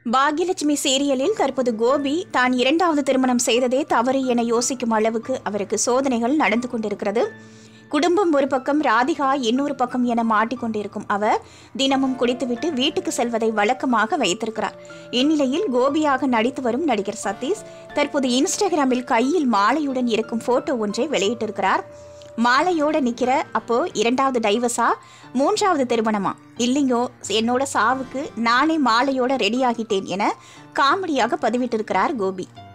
பாக்யலட்சுமி சீரியலில் தற்போது கோபி தான் இரண்டாவது திருமணம் செய்ததே தவறு என யோசிக்கும் அளவுக்கு அவருக்கு சோதனைகள் நடந்து கொண்டிருக்கிறது குடும்பம் ஒரு பக்கம் ராதிகா இன்னொரு பக்கம் என மாட்டிக்கொண்டிருக்கும் அவர் தினமும் குடித்துவிட்டு வீட்டுக்கு செல்வதை வழக்கமாக வைத்திருக்கிறார் இந்நிலையில் கோபியாக நடித்து வரும் நடிகர் சதீஷ் தற்போது இன்ஸ்டாகிராமில் கையில் மாலையுடன் இருக்கும் போட்டோ ஒன்றை வெளியிட்டிருக்கிறார் மாலையோட நிக்கிற அப்போ இரண்டாவது டைவர்ஸா மூன்றாவது திருமணமா இல்லைங்கோ என்னோட சாவுக்கு நானே மாலையோட ரெடி ஆகிட்டேன் என காமெடியாக பதிவிட்டிருக்கிறார் கோபி